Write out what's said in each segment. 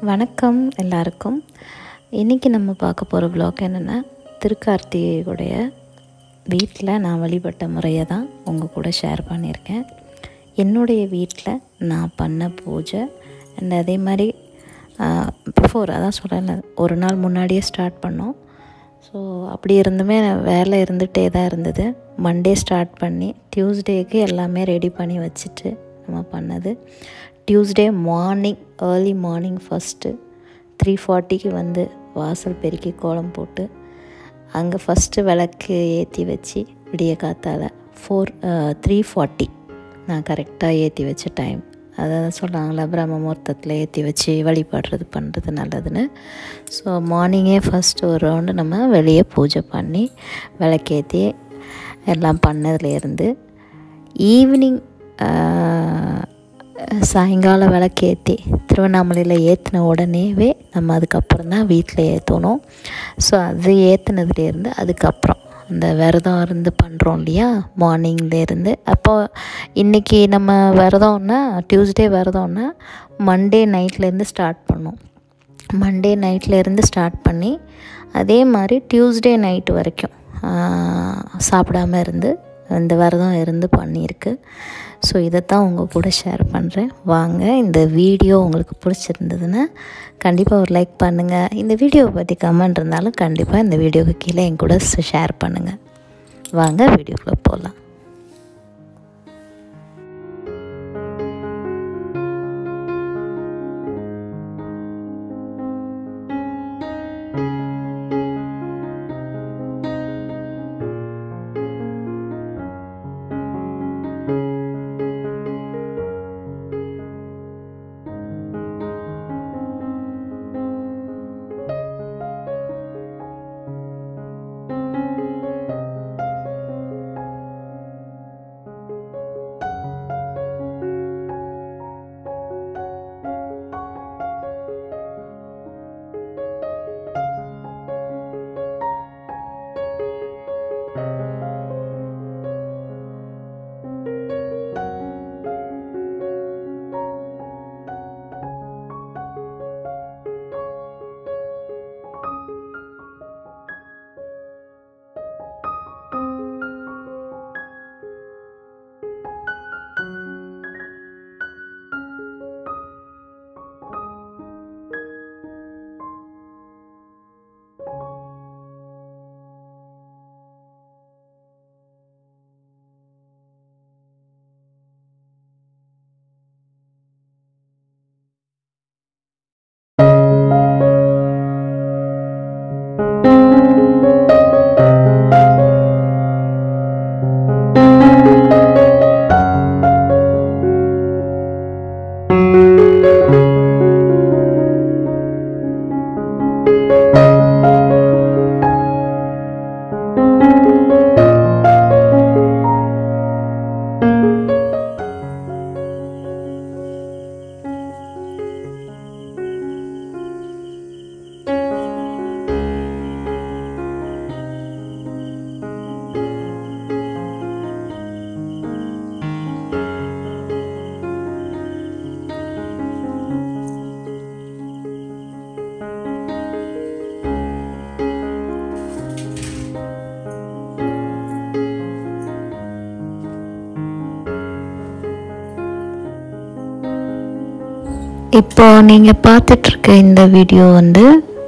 வணக்கம் எல்லாருக்கும் இன்றைக்கி நம்ம பார்க்க போகிற வ்ளாக் என்னென்னா திருக்கார்த்திகையுடைய வீட்டில் நான் வழிபட்ட முறையை தான் உங்கள் கூட ஷேர் பண்ணியிருக்கேன் என்னுடைய வீட்டில் நான் பண்ண பூஜை அண்ட் அதே மாதிரி பிஃபோர் அதான் சொல்லலை ஒரு நாள் முன்னாடியே ஸ்டார்ட் பண்ணோம் ஸோ அப்படி இருந்துமே வேலை இருந்துகிட்டே தான் இருந்தது மண்டே ஸ்டார்ட் பண்ணி டியூஸ்டேக்கு எல்லாமே ரெடி பண்ணி வச்சுட்டு நம்ம பண்ணது Tuesday morning early morning first three ஃபார்ட்டிக்கு வந்து வாசல் பெருக்கி கோலம் போட்டு அங்கே ஃபஸ்ட்டு விளக்கு ஏற்றி வச்சு விடிய காத்தால் ஃபோர் த்ரீ ஃபார்ட்டி நான் கரெக்டாக ஏற்றி வச்ச டைம் அதான் சொல்கிறாங்களே பிரம்ம முகூர்த்தத்தில் ஏற்றி வச்சு வழிபாடுறது பண்ணுறது நல்லதுன்னு ஸோ மார்னிங்கே ஃபஸ்ட்டு ஒரு ரவுண்டு நம்ம வெளியே பூஜை பண்ணி விளக்கேற்றி எல்லாம் பண்ணதுலேருந்து ஈவினிங் சாயங்காலம் விளக்கேற்றி திருவண்ணாமலையில் ஏற்றின உடனேவே நம்ம அதுக்கப்புறம் தான் வீட்டில் ஏற்றணும் ஸோ அது ஏற்றுனதுலேருந்து அதுக்கப்புறம் அந்த விரதம் இருந்து பண்ணுறோம் இல்லையா மார்னிங்லேருந்து அப்போ இன்றைக்கி நம்ம விரதம்னா டியூஸ்டே விரதம்னா மண்டே நைட்லேருந்து ஸ்டார்ட் பண்ணோம் மண்டே நைட்லேருந்து ஸ்டார்ட் பண்ணி அதே மாதிரி டியூஸ்டே நைட்டு வரைக்கும் சாப்பிடாம இருந்து இந்த விரதம் இருந்து பண்ணியிருக்கு ஸோ இதைத்தான் உங்கள் கூட ஷேர் பண்ணுறேன் வாங்க இந்த வீடியோ உங்களுக்கு பிடிச்சிருந்ததுன்னா கண்டிப்பாக ஒரு லைக் பண்ணுங்கள் இந்த வீடியோவை பற்றி கமெண்ட் இருந்தாலும் கண்டிப்பாக இந்த வீடியோவுக்கு கீழே என் கூட ஷேர் பண்ணுங்கள் வாங்க வீடியோக்குள்ளே போகலாம் இப்போ நீங்கள் பார்த்துட்ருக்க இந்த வீடியோ வந்து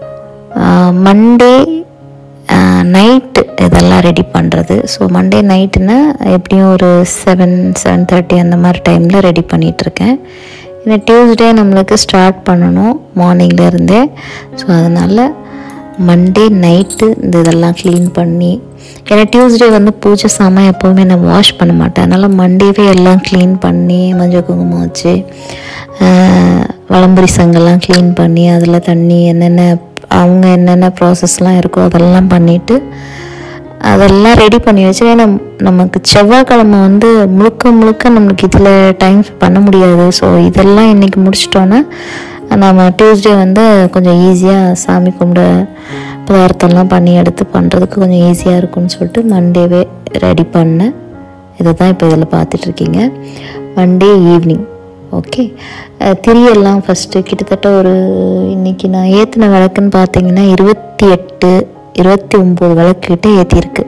மண்டே நைட்டு இதெல்லாம் ரெடி பண்ணுறது ஸோ மண்டே நைட்டுன்னா எப்படியும் ஒரு செவன் செவன் தேர்ட்டி அந்த மாதிரி டைமில் ரெடி பண்ணிகிட்ருக்கேன் ஏன்னா டியூஸ்டே நம்மளுக்கு ஸ்டார்ட் பண்ணணும் மார்னிங்லேருந்தே ஸோ அதனால் மண்டே நைட்டு இந்த இதெல்லாம் க்ளீன் பண்ணி ஏன்னா டியூஸ்டே வந்து பூஜை சாமான் எப்போவுமே நான் வாஷ் பண்ண மாட்டேன் அதனால் மண்டேவே எல்லாம் க்ளீன் பண்ணி மஞ்சள் குங்குமம் வச்சு வளம்புரி சங்கெல்லாம் க்ளீன் பண்ணி அதில் தண்ணி என்னென்ன அவங்க என்னென்ன ப்ராசஸ்லாம் இருக்கோ அதெல்லாம் பண்ணிவிட்டு அதெல்லாம் ரெடி பண்ணி வச்சு ஏன்னா நமக்கு செவ்வாய்க்கிழமை வந்து முழுக்க முழுக்க நம்மளுக்கு இதில் டைம் பண்ண முடியாது ஸோ இதெல்லாம் இன்றைக்கி முடிச்சிட்டோன்னா நம்ம டியூஸ்டே வந்து கொஞ்சம் ஈஸியாக சாமி கும்பிட பதார்த்தம்லாம் பண்ணி எடுத்து பண்ணுறதுக்கு கொஞ்சம் ஈஸியாக இருக்கும்னு சொல்லிட்டு மண்டேவே ரெடி பண்ணேன் இதை தான் இப்போ இதில் பார்த்துட்ருக்கீங்க மண்டே ஈவினிங் ஓகே அஹ் திரியெல்லாம் ஃபஸ்ட்டு கிட்டத்தட்ட ஒரு இன்னைக்கு நான் ஏற்றின விளக்குன்னு பார்த்தீங்கன்னா இருபத்தி எட்டு இருபத்தி ஒம்பது விளக்கு கிட்ட ஏற்றிருக்கு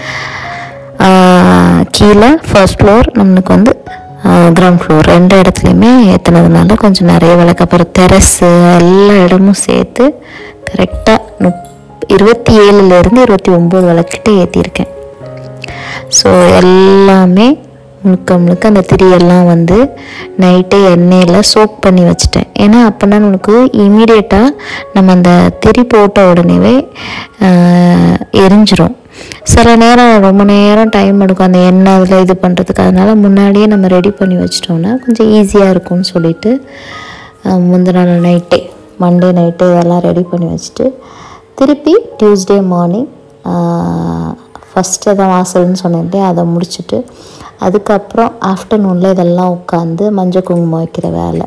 கீழே ஃபர்ஸ்ட் ஃப்ளோர் நம்மளுக்கு வந்து கிரவுண்ட் ஃப்ளோர் ரெண்டு இடத்துலையுமே ஏற்றுனதுனால கொஞ்சம் நிறைய விளக்கு அப்புறம் தெரஸு எல்லா இடமும் சேர்த்து கரெக்டாக முப் இருபத்தி ஏழுலேருந்து இருபத்தி ஒம்பது விளக்கிட்ட ஏற்றிருக்கேன் ஸோ எல்லாமே முழுக்க முழுக்க அந்த திரியெல்லாம் வந்து நைட்டே எண்ணெயில் சோக் பண்ணி வச்சுட்டேன் ஏன்னா அப்போனா நமக்கு இமீடியட்டாக நம்ம அந்த திரி போட்ட உடனேவே ஆஹ், எரிஞ்சிரும் சில நேரம் ரொம்ப நேரம் டைம் எடுக்கும் அந்த எண்ணெய் அதில் இது பண்ணுறதுக்கு அதனால முன்னாடியே நம்ம ரெடி பண்ணி வச்சிட்டோம்னா கொஞ்சம் ஈஸியாக இருக்கும்னு சொல்லிட்டு ஆஹ், முந்தின நாள் நைட்டே மண்டே நைட்டு இதெல்லாம் ரெடி பண்ணி வச்சுட்டு திருப்பி டியூஸ்டே மார்னிங் ஃபஸ்ட்டு தான் வாசல்னு சொன்னேன் இல்லையா அதை முடிச்சுட்டு அதுக்கப்புறம் ஆஃப்டர்நூனில் இதெல்லாம் உட்காந்து மஞ்சள் குங்குமம் வைக்கிற வேலை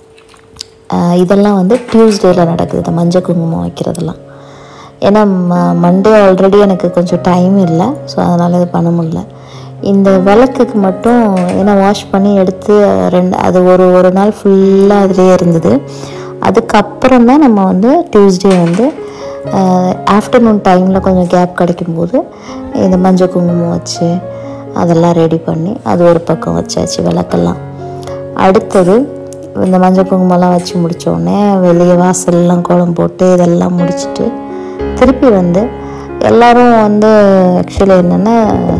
ஆஹ் இதெல்லாம் வந்து டியூஸ்டேயில் நடக்குது இந்த மஞ்சள் குங்குமம் வைக்கிறதெல்லாம் ஏன்னா ம மண்டே ஆல்ரெடி எனக்கு கொஞ்சம் டைம் இல்லை ஸோ அதனால் இது பண்ண முடியல இந்த விளக்குக்கு மட்டும் ஏன்னா வாஷ் பண்ணி எடுத்து ரெண்டு அது ஒரு ஒரு நாள் ஃபுல்லாக அதுலேயே இருந்தது அதுக்கப்புறம் தான் நம்ம வந்து டியூஸ்டே வந்து ஆஃப்டர்நூன் டைமில் கொஞ்சம் கேப் கிடைக்கும்போது இந்த மஞ்சள் குங்குமம் வச்சு அதெல்லாம் ரெடி பண்ணி அது ஒரு பக்கம் வச்சாச்சு விளக்கெல்லாம் அடுத்தது இந்த மஞ்சள் குங்குமம்லாம் வச்சு முடிச்ச உடனே வெளியே வாசல்லாம் கோலம் போட்டு இதெல்லாம் முடிச்சுட்டு திருப்பி வந்து எல்லாரும் வந்து ஆக்சுவலி என்னென்னா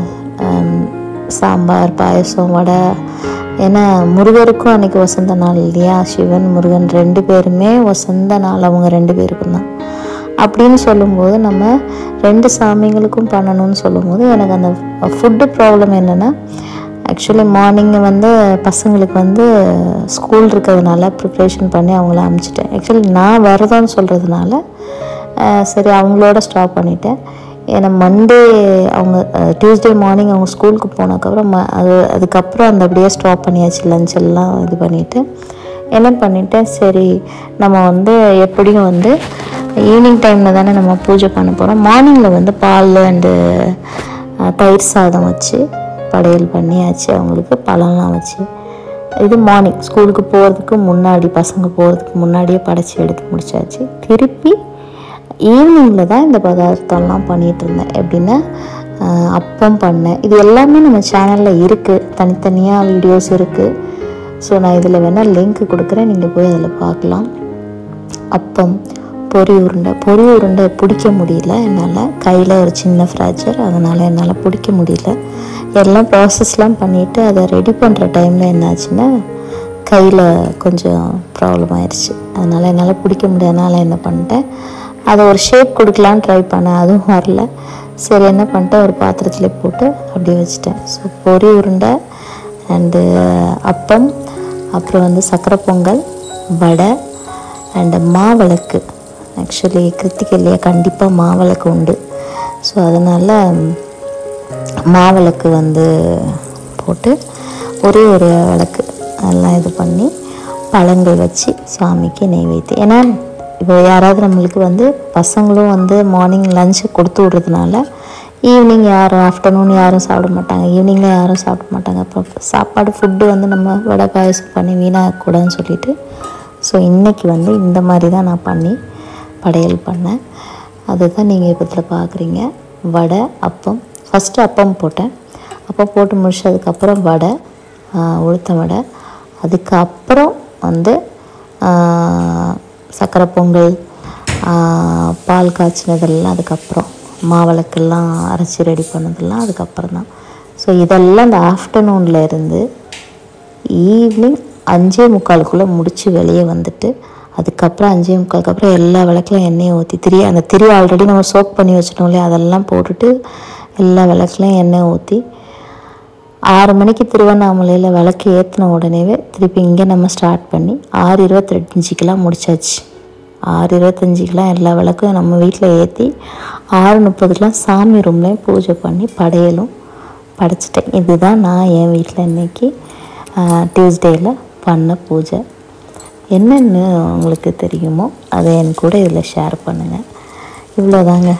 சாம்பார் பாயசம் வடை ஏன்னா முருகருக்கும் அன்னைக்கு வசந்த நாள் இல்லையா சிவன் முருகன் ரெண்டு பேருமே வசந்த நாள் அவங்க ரெண்டு பேருக்கும் தான் அப்படின்னு சொல்லும்போது நம்ம ரெண்டு சாமிங்களுக்கும் பண்ணணும்னு சொல்லும்போது எனக்கு அந்த ஃபுட்டு ப்ராப்ளம் என்னென்னா ஆக்சுவலி மார்னிங் வந்து பசங்களுக்கு வந்து ஸ்கூல் இருக்கிறதுனால ப்ரிப்ரேஷன் பண்ணி அவங்கள அனுப்பிச்சிட்டேன் ஆக்சுவலி நான் வரதான்னு சொல்கிறதுனால சரி அவங்களோட ஸ்டாப் பண்ணிட்டேன் ஏன்னா மண்டே அவங்க டியூஸ்டே மார்னிங் அவங்க ஸ்கூலுக்கு போனதுக்கப்புறம் ம அது அதுக்கப்புறம் அந்த அப்படியே ஸ்டாப் பண்ணியாச்சு லஞ்ச் எல்லாம் இது பண்ணிவிட்டு என்ன பண்ணிட்டேன் சரி நம்ம வந்து எப்படியும் வந்து ஈவினிங் டைமில் தானே நம்ம பூஜை பண்ண போகிறோம் மார்னிங்கில் வந்து பால் அண்டு தயிர் சாதம் வச்சு படையல் பண்ணியாச்சு அவங்களுக்கு பழம்லாம் வச்சு இது மார்னிங் ஸ்கூலுக்கு போகிறதுக்கு முன்னாடி பசங்க போகிறதுக்கு முன்னாடியே படைச்சி எடுத்து முடிச்சாச்சு திருப்பி ஈவினிங்கில் தான் இந்த பதார்த்தம்லாம் பண்ணிகிட்டு இருந்தேன் எப்படின்னா ஆஹ் அப்பம் பண்ணேன் இது எல்லாமே நம்ம சேனலில் இருக்குது தனித்தனியாக வீடியோஸ் இருக்குது ஸோ நான் இதில் வேணால் லிங்க் கொடுக்குறேன் நீங்கள் போய் அதில் பார்க்கலாம் அப்பம் பொரி உருண்டை பொரி உருண்டை பிடிக்க முடியல என்னால் கையில் ஒரு சின்ன ஃப்ராக்சர் அதனால் என்னால் பிடிக்க முடியல எல்லாம் ப்ராசஸ்லாம் பண்ணிவிட்டு அதை ரெடி பண்ணுற டைமில் என்னாச்சுன்னா கையில் கொஞ்சம் ப்ராப்ளம் ஆயிடுச்சு அதனால் என்னால் பிடிக்க முடியாதனால என்ன பண்ணிட்டேன் அதை ஒரு ஷேப் கொடுக்கலான்னு ட்ரை பண்ணேன் அதுவும் வரல சரி என்ன பண்ணிட்டேன் ஒரு பாத்திரத்தில் போட்டு அப்படியே வச்சுட்டேன் ஸோ பொரி உருண்டை அண்டு அப்பம் அப்புறம் வந்து சக்கரை பொங்கல் வடை அண்டு மாவிளக்கு ஆக்சுவலி கிருத்திகையிலேயே கண்டிப்பாக மாவிளக்கு உண்டு ஸோ அதனால் மாவிளக்கு வந்து போட்டு ஒரே ஒரு விளக்கு எல்லாம் இது பண்ணி பழங்கள் வச்சு சாமிக்கு நெய்வேத்தி ஏன்னா இப்போ யாராவது நம்மளுக்கு வந்து பசங்களும் வந்து மார்னிங் லஞ்சு கொடுத்து விட்றதுனால ஈவினிங் யாரும் ஆஃப்டர்நூன் யாரும் சாப்பிட மாட்டாங்க ஈவினிங்கில் யாரும் சாப்பிட மாட்டாங்க அப்புறம் சாப்பாடு ஃபுட்டு வந்து நம்ம வடை பாயசம் பண்ணி வீணாகக்கூடாதுன்னு சொல்லிட்டு ஸோ இன்றைக்கி வந்து இந்த மாதிரி தான் நான் பண்ணி படையல் பண்ணேன் அதுதான் நீங்கள் இப்போ இதில் பார்க்குறீங்க வடை அப்பம் ஃபஸ்ட்டு அப்பம் போட்டேன் அப்பம் போட்டு முடிச்சதுக்கப்புறம் வடை ஆஹ் உளுத்த வடை அதுக்கப்புறம் வந்து ஆஹ் சக்கரை பொங்கல் ஆஹ் பால் காய்ச்சினதெல்லாம் அதுக்கப்புறம் மாவிளக்கெல்லாம் அரைச்சி ரெடி பண்ணதெல்லாம் அதுக்கப்புறம் தான் ஸோ இதெல்லாம் இந்த ஆஃப்டர்நூனில் இருந்து ஈவினிங் அஞ்சே முக்காலுக்குள்ளே முடித்து வெளியே வந்துட்டு அதுக்கப்புறம் அஞ்சே முக்காலுக்கு அப்புறம் எல்லா விளக்குலையும் எண்ணெயை ஊற்றி திரி அந்த திரி ஆல்ரெடி நம்ம சோக் பண்ணி வச்சிட்டோம் இல்லையா அதெல்லாம் போட்டுட்டு எல்லா விளக்குலையும் எண்ணெய் ஊற்றி ஆறு மணிக்கு திருவண்ணாமலையில் விளக்கு ஏற்றின உடனேவே திருப்பி இங்கே நம்ம ஸ்டார்ட் பண்ணி ஆறு இருபத்தஞ்சிக்கெலாம் முடிச்சாச்சு ஆறு இருபத்தஞ்சிக்கெலாம் எல்லா விளக்கும் நம்ம வீட்டில் ஏற்றி ஆறு முப்பதுக்கெலாம் சாமி ரூம்லேயும் பூஜை பண்ணி படையலும் படைச்சிட்டேன் இதுதான் நான் என் வீட்டில் இன்னைக்கு டியூஸ்டேயில் பண்ண பூஜை என்னென்னு உங்களுக்கு தெரியுமோ அதை என் கூட இதில் ஷேர் பண்ணுங்கள் இவ்வளோதாங்க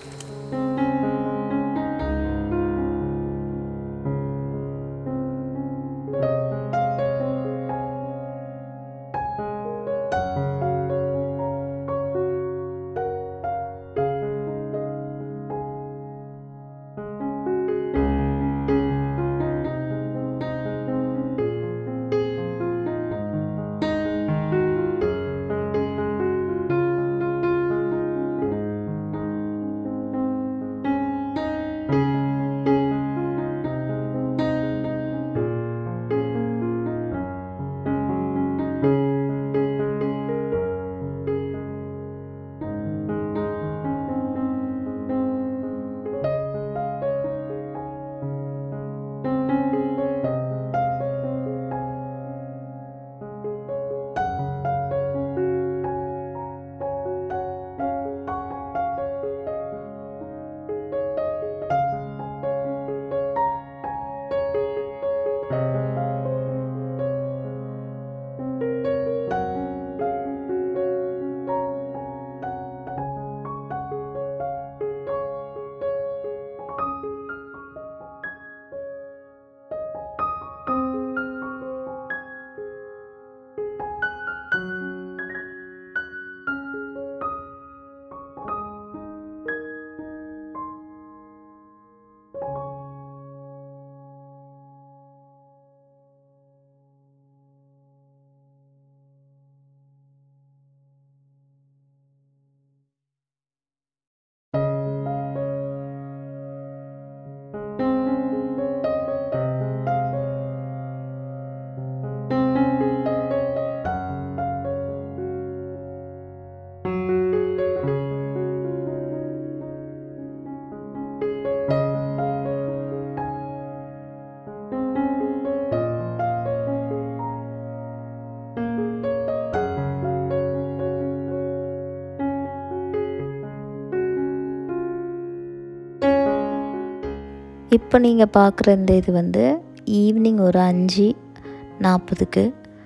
இப்போ நீங்கள் பார்க்குற இந்த இது வந்து ஈவினிங் ஒரு அஞ்சு நாற்பதுக்கு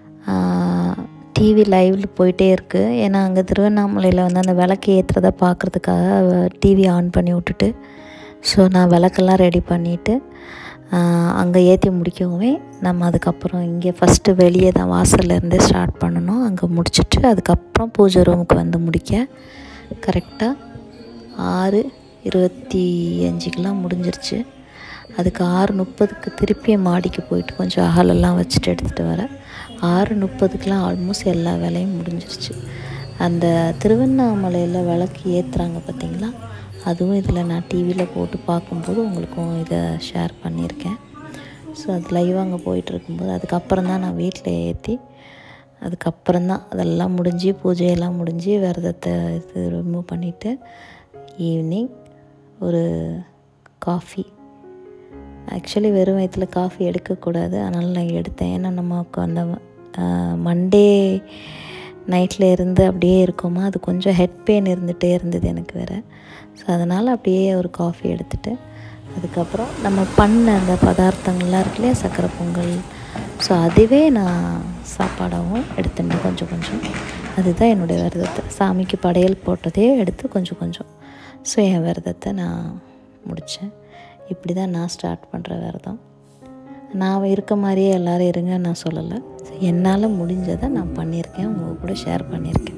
டிவி லைவில் போயிட்டே இருக்குது ஏன்னா அங்கே திருவண்ணாமலையில் வந்து அந்த விளக்கு ஏற்றுறத பார்க்குறதுக்காக டிவி ஆன் பண்ணி விட்டுட்டு ஸோ நான் விளக்கெல்லாம் ரெடி பண்ணிவிட்டு அங்கே ஏற்றி முடிக்கவுமே நம்ம அதுக்கப்புறம் இங்கே ஃபஸ்ட்டு வெளியே தான் வாசல்லேருந்து ஸ்டார்ட் பண்ணணும் அங்கே முடிச்சுட்டு அதுக்கப்புறம் பூஜை ரூமுக்கு வந்து முடிக்க கரெக்டாக ஆறு இருபத்தி அஞ்சுக்கெலாம் முடிஞ்சிருச்சு அதுக்கு ஆறு முப்பதுக்கு திருப்பியும் மாடிக்கு போயிட்டு கொஞ்சம் அகலெல்லாம் வச்சுட்டு எடுத்துகிட்டு வரேன் ஆறு முப்பதுக்கெலாம் ஆல்மோஸ்ட் எல்லா வேலையும் முடிஞ்சிருச்சு அந்த திருவண்ணாமலையில் விளக்கு ஏற்றுறாங்க பார்த்தீங்களா அதுவும் இதில் நான் டிவியில் போட்டு பார்க்கும்போது உங்களுக்கும் இதை ஷேர் பண்ணியிருக்கேன் ஸோ அது லைவாக அங்கே போயிட்டு இருக்கும்போது அதுக்கப்புறம் தான் நான் வீட்டில் ஏற்றி அதுக்கப்புறம் தான் அதெல்லாம் முடிஞ்சு பூஜையெல்லாம் முடிஞ்சு விரதத்தை இது ரிமூவ் பண்ணிவிட்டு ஈவினிங் ஒரு காஃபி ஆக்சுவலி வெறும் வயிற்றில் காஃபி எடுக்கக்கூடாது அதனால் நான் எடுத்தேன் ஏன்னா நமக்கு அந்த மண்டே நைட்டில் இருந்து அப்படியே இருக்கோமா அது கொஞ்சம் ஹெட் பெயின் இருந்துகிட்டே இருந்தது எனக்கு வேறு ஸோ அதனால் அப்படியே ஒரு காஃபி எடுத்துகிட்டு அதுக்கப்புறம் நம்ம பண்ண அந்த பதார்த்தங்கள்லாம் இருக்கு இல்லையா சக்கரை பொங்கல் ஸோ அதுவே நான் சாப்பாடாகவும் எடுத்துட்டேன் கொஞ்சம் கொஞ்சம் அதுதான் என்னுடைய விரதத்தை சாமிக்கு படையல் போட்டதே எடுத்து கொஞ்சம் கொஞ்சம் ஸோ என் விரதத்தை நான் முடித்தேன் இப்படி தான் நான் ஸ்டார்ட் பண்ணுற விரதம் நான் இருக்க மாதிரியே எல்லோரும் இருங்க நான் சொல்லலை ஸோ என்னால் முடிஞ்சதை நான் பண்ணியிருக்கேன் உங்கள் கூட ஷேர் பண்ணியிருக்கேன்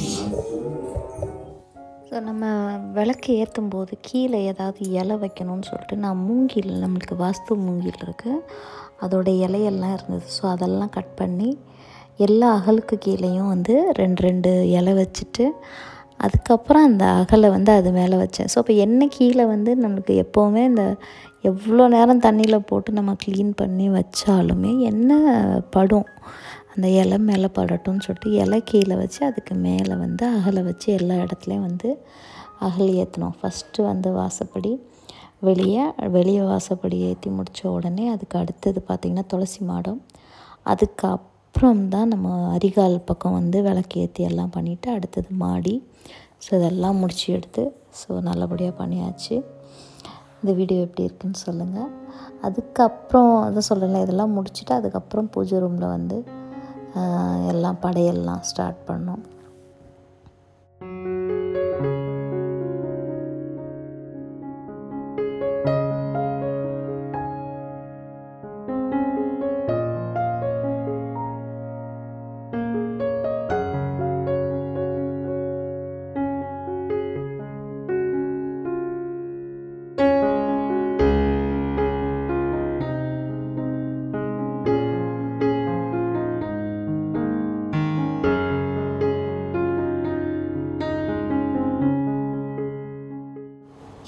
ஸோ நம்ம விளக்கு ஏற்றும் போது கீழே ஏதாவது இலை வைக்கணும்னு சொல்லிட்டு நான் மூங்கில் நம்மளுக்கு வாஸ்து மூங்கில் இருக்குது அதோட இலையெல்லாம் இருந்தது ஸோ அதெல்லாம் கட் பண்ணி எல்லா அகலுக்கு கீழேயும் வந்து ரெண்டு ரெண்டு இலை வச்சுட்டு அதுக்கப்புறம் அந்த அகலை வந்து அது மேலே வச்சேன் ஸோ இப்போ எண்ணெய் கீழே வந்து நம்மளுக்கு எப்போவுமே இந்த எவ்வளோ நேரம் தண்ணியில் போட்டு நம்ம க்ளீன் பண்ணி வச்சாலுமே எண்ணெய் படும் அந்த இலை மேலே படட்டும்னு சொல்லிட்டு இலை கீழே வச்சு அதுக்கு மேலே வந்து அகலை வச்சு எல்லா இடத்துலையும் வந்து அகல் ஏற்றணும் ஃபஸ்ட்டு வந்து வாசப்படி வெளியே வெளியே வாசப்படி ஏற்றி முடித்த உடனே அதுக்கு அடுத்தது பார்த்திங்கன்னா துளசி மாடம் அதுக்கப்புறம் தான் நம்ம அரிகால் பக்கம் வந்து விளக்கு ஏற்றி எல்லாம் பண்ணிவிட்டு அடுத்தது மாடி ஸோ இதெல்லாம் முடிச்சு எடுத்து ஸோ நல்லபடியாக பண்ணியாச்சு இந்த வீடியோ எப்படி இருக்குன்னு சொல்லுங்கள் அதுக்கப்புறம் அதை சொல்லலை இதெல்லாம் முடிச்சுட்டு அதுக்கப்புறம் பூஜை ரூமில் வந்து எல்லாம் படையெல்லாம் ஸ்டார்ட் பண்ணோம்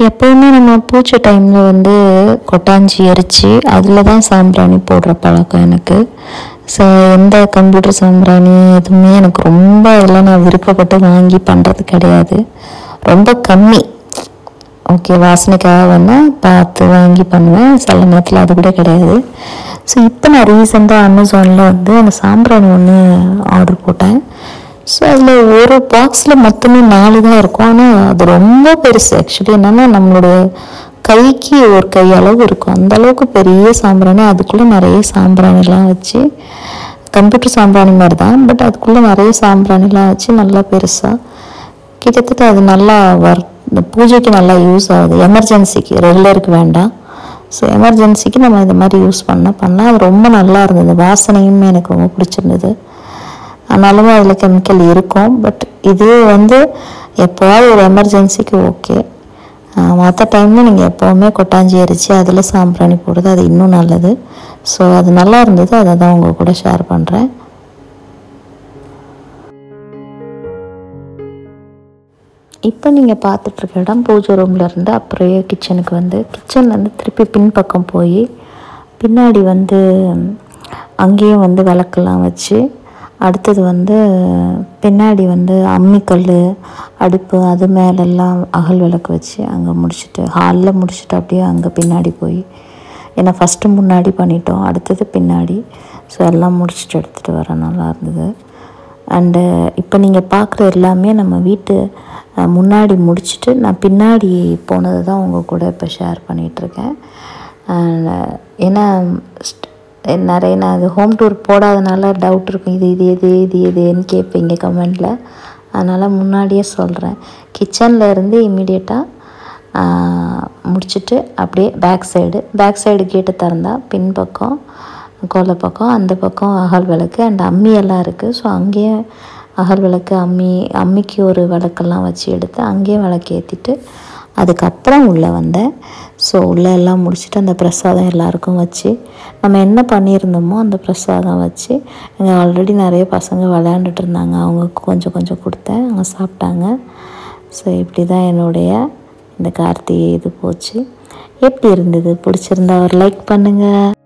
எப்போவுமே நம்ம பூச்சை டைமில் வந்து கொட்டாஞ்சி எரித்து அதில் தான் சாம்பிராணி போடுற பழக்கம் எனக்கு ஸோ எந்த கம்ப்யூட்டர் சாம்பிராணி எதுவுமே எனக்கு ரொம்ப இதெல்லாம் நான் விருப்பப்பட்டு வாங்கி பண்ணுறது கிடையாது ரொம்ப கம்மி ஓகே வாசனைக்காக வேணால் பார்த்து வாங்கி பண்ணுவேன் சில நேரத்தில் அது கூட கிடையாது ஸோ இப்போ நான் ரீசெண்டாக அமேசானில் வந்து அந்த சாம்பிராணி ஒன்று ஆர்டர் போட்டேன் ஸோ அதில் ஒரு பாக்ஸில் மொத்தமே நாலு தான் இருக்கும் ஆனால் அது ரொம்ப பெருசு ஆக்சுவலி என்னென்னா நம்மளோட கைக்கு ஒரு கை அளவு இருக்கும் அந்த அளவுக்கு பெரிய சாம்பிராணி அதுக்குள்ளே நிறைய சாம்பிராணிலாம் வச்சு கம்ப்யூட்டர் சாம்பிராணி மாதிரி தான் பட் அதுக்குள்ளே நிறைய சாம்பிராணிலாம் வச்சு நல்லா பெருசாக கிட்டத்தட்ட அது நல்லா வர் இந்த பூஜைக்கு நல்லா யூஸ் ஆகுது எமர்ஜென்சிக்கு ரெகுலருக்கு வேண்டாம் ஸோ எமர்ஜென்சிக்கு நம்ம இந்த மாதிரி யூஸ் பண்ணால் பண்ணால் அது ரொம்ப நல்லா இருந்தது வாசனையுமே எனக்கு ரொம்ப பிடிச்சிருந்தது ஆனாலுமே அதில் கெமிக்கல் இருக்கும் பட் இது வந்து எப்போவாவது ஒரு எமர்ஜென்சிக்கு ஓகே மற்ற டைமில் நீங்கள் எப்போவுமே கொட்டாஞ்சி அரிச்சு அதில் சாம்பிராணி போடுறது அது இன்னும் நல்லது ஸோ அது நல்லா இருந்தது அதை தான் உங்கள் கூட ஷேர் பண்ணுறேன் இப்போ நீங்கள் பார்த்துட்ருக்க இடம் பூஜை ரூமில் இருந்து அப்படியே கிச்சனுக்கு வந்து கிச்சன்லேருந்து திருப்பி பின்பக்கம் போய் பின்னாடி வந்து அங்கேயும் வந்து விளக்கெல்லாம் வச்சு அடுத்தது வந்து பின்னாடி வந்து அம்மிக்கல் அடுப்பு அது மேலெல்லாம் அகல் விளக்கு வச்சு அங்கே முடிச்சுட்டு ஹாலில் முடிச்சுட்டு அப்படியே அங்கே பின்னாடி போய் ஏன்னா ஃபஸ்ட்டு முன்னாடி பண்ணிட்டோம் அடுத்தது பின்னாடி ஸோ எல்லாம் முடிச்சுட்டு எடுத்துகிட்டு வர நல்லா இருந்தது அண்டு இப்போ நீங்கள் பார்க்குற எல்லாமே நம்ம வீட்டு அஹ், முன்னாடி முடிச்சுட்டு நான் பின்னாடி போனது தான் உங்கள் கூட இப்போ ஷேர் பண்ணிகிட்ருக்கேன் ஏன்னா st- நிறைய நான் அது ஹோம் டூர் போடாதனால டவுட் இருக்கும் இது இது எது இது எதுன்னு கேட்பீங்க கமெண்டில் அதனால் முன்னாடியே சொல்கிறேன் கிச்சனில் இருந்து இமீடியட்டாக முடிச்சுட்டு அப்படியே பேக் சைடு பேக் சைடு கேட்டு திறந்தா பின்பக்கம் கோலை பக்கம் அந்த பக்கம் அகல் விளக்கு அண்ட் அம்மி எல்லாம் இருக்குது ஸோ அங்கேயே அகல் விளக்கு அம்மி அம்மிக்கு ஒரு விளக்கெல்லாம் வச்சு எடுத்து அங்கேயே விளக்கு ஏற்றிட்டு அதுக்கப்புறம் உள்ளே வந்தேன் ஸோ உள்ளே எல்லாம் முடிச்சுட்டு அந்த பிரசாதம் எல்லாருக்கும் வச்சு நம்ம என்ன பண்ணியிருந்தோமோ அந்த பிரசாதம் வச்சு இங்கே ஆல்ரெடி நிறைய பசங்க விளையாண்டுட்டு இருந்தாங்க அவங்க கொஞ்சம் கொஞ்சம் கொடுத்தேன் அவங்க சாப்பிட்டாங்க ஸோ இப்படி தான் என்னுடைய இந்த கார்த்திகை இது போச்சு எப்படி இருந்தது பிடிச்சிருந்தா ஒரு லைக் பண்ணுங்கள்